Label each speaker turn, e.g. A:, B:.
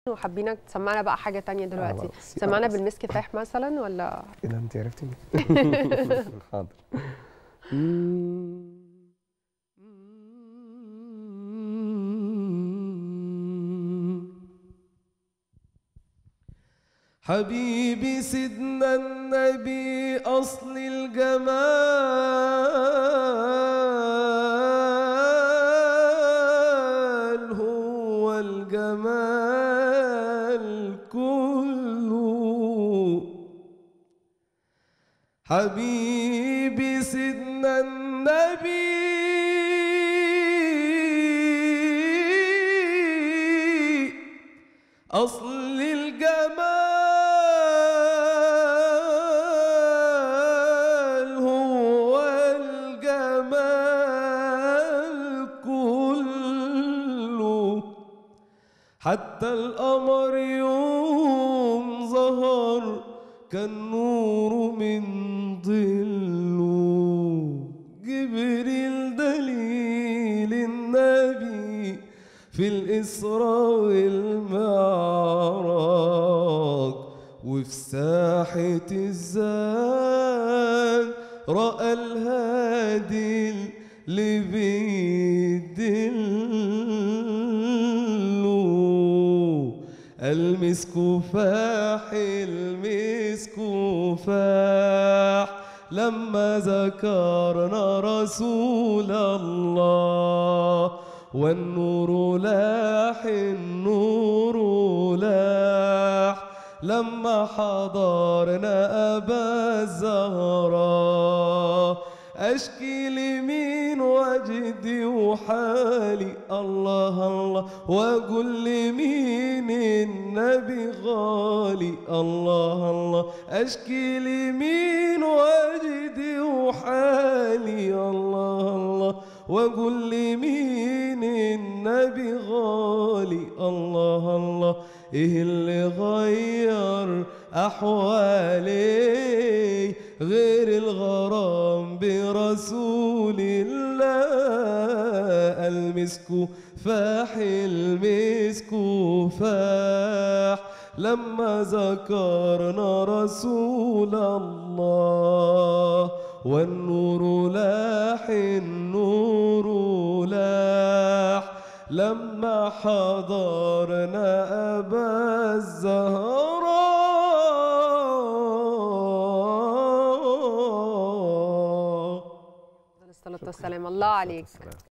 A: وحابينك تسمعنا بقى حاجه تانية دلوقتي
B: خلاص،
A: سمعنا
B: خلاص.
A: بالمسك فاح مثلا ولا
B: ايه ده انت عرفتي حاضر حبيبي سيدنا النبي أصل الجمال هو الجمال كله حبيبي سيدنا النبي أصل الجمال هو الجمال كله حتى القمر يوم ظهر كان نور من ظله جبريل دليل النبي في الإسراء والمعراج وفي ساحة الزاد رأى الهادي اللي بيدله المسك فاح المسك فاح لما ذكرنا رسول الله والنور لاح النور لاح لما حضرنا أبا الزهراء أشكي لمين وجدي وحالي الله الله وأقول لمين النبي غالي الله الله أشكي لمين وجدي وحالي الله الله وأقول لمين النبي غالي الله الله إيه اللي غير أحوالي غير الغرام برسول الله المسك فاح المسك فاح لما ذكرنا رسول الله والنور لاح النور لاح لما حضرنا أبا الزهراء
A: الصلاه والسلام الله عليك
B: السلام.